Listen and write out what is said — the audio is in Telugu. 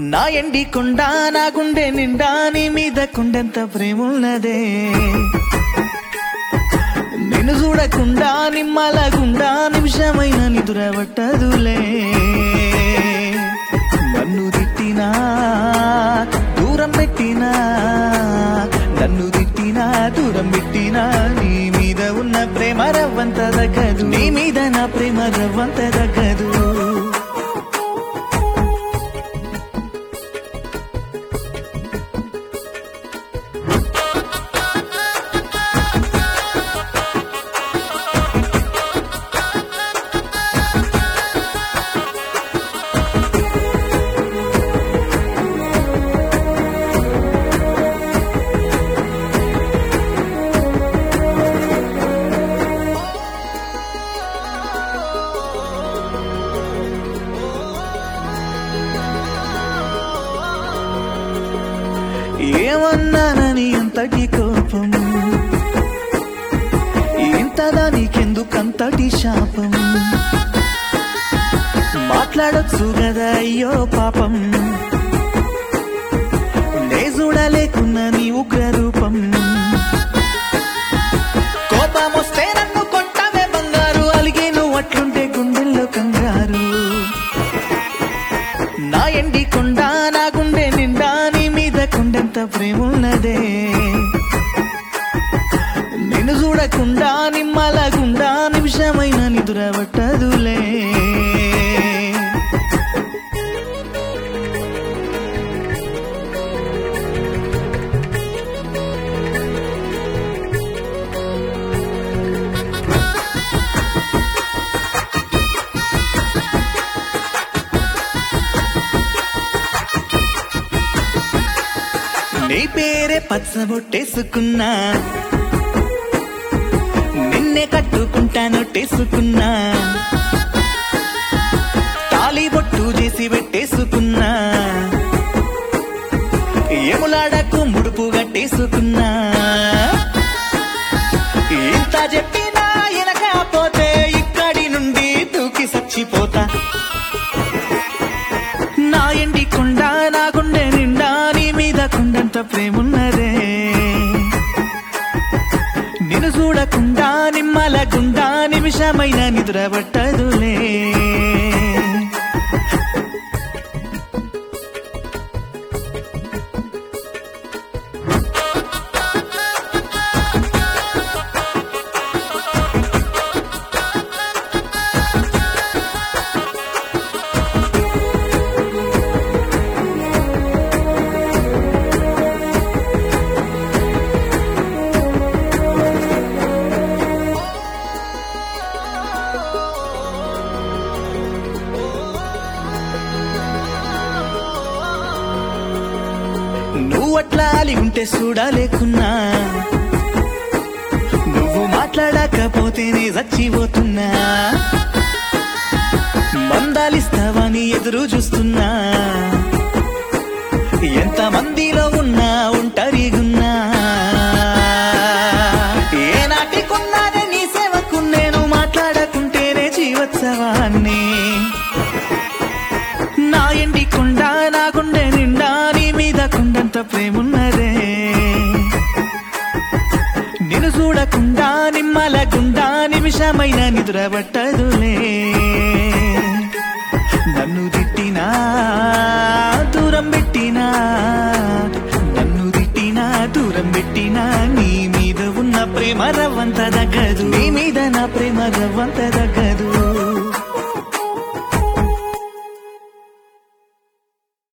నా ఎండి కొండ నా గుండె నిండా నీ మీద కొండెంత ప్రేమ ఉన్నదే నిన్ను చూడకుండా నిమ్మలగుండా నిమిషమైన నిదురబట్టదులే నన్ను తిట్టినా దూరం పెట్టినా నన్ను తిట్టినా దూరం పెట్టినా నీ మీద ఉన్న ప్రేమ రవ్వంత తగ్గదు నీ మీద నా ప్రేమ రవ్వంత తగ్గదు ఏమన్నానని అంతటి కోపం ఇంతదా నీకెందుకంతటి శాపం మాట్లాడొచ్చు కదా అయ్యో పాపం నే చూడలేకున్న నీ ఉగ్ర రూపం కోపం వస్తే నన్ను కొట్టమే బంగారు అలిగే నువ్వు అట్లుంటే గుండెల్లో కంగారు నా ఎండి కొండ నా గుండె నిండా నీ మీద కొండెంత ప్రేమ ఉన్నదే నిన్ను చూడకుండా నిమ్మలగుండా నిమిషమైన నిదురబట్టదులే నీ పేరే పచ్చబొట్టేసుకున్నా నిన్నే కట్టుకుంటానొట్టేసుకున్నా తాళి బొట్టు చేసి పెట్టేసుకున్నా ఎములాడకు ముడుపు కట్టేసుకున్నా ఇంత చెప్పినా ఎనకపోతే ఇక్కడి నుండి దూకి సచ్చిపోతా నా ఎండి కొండ నా గుండె నిండా నీ మీద కొండంత ప్రేమున్నదే నిన్ను చూడకుండా నిమ్మలగుండా నిమిషమైన నిద్రపట్టదులే నువ్వు అట్లా అలి ఉంటే చూడలేకున్నా నువ్వు మాట్లాడకపోతేనే చచ్చిపోతున్నా మందాలిస్తావని ఎదురు చూస్తున్నా ఎంత మందిలో ఉన్నా ఒంటరిగున్నా ఏ నాటికున్నానే నీ సేవకు నేను మాట్లాడకుంటేనే జీవోత్సవాన్ని నా ఎండి కొండ నా గుండె నిండా నీ మీద కొండంత ప్రేమున్నదే నిన్ను చూడకుండా నిమ్మల గుండా నిమిషమైన నిద్రబట్టదులే నన్ను తిట్టినా దూరం పెట్టినా నన్ను తిట్టినా దూరం పెట్టినా నీ మీద ఉన్న ప్రేమ రవ్వంత దగ్గదు నీ మీద నా ప్రేమ రవ్వంత దగ్గదు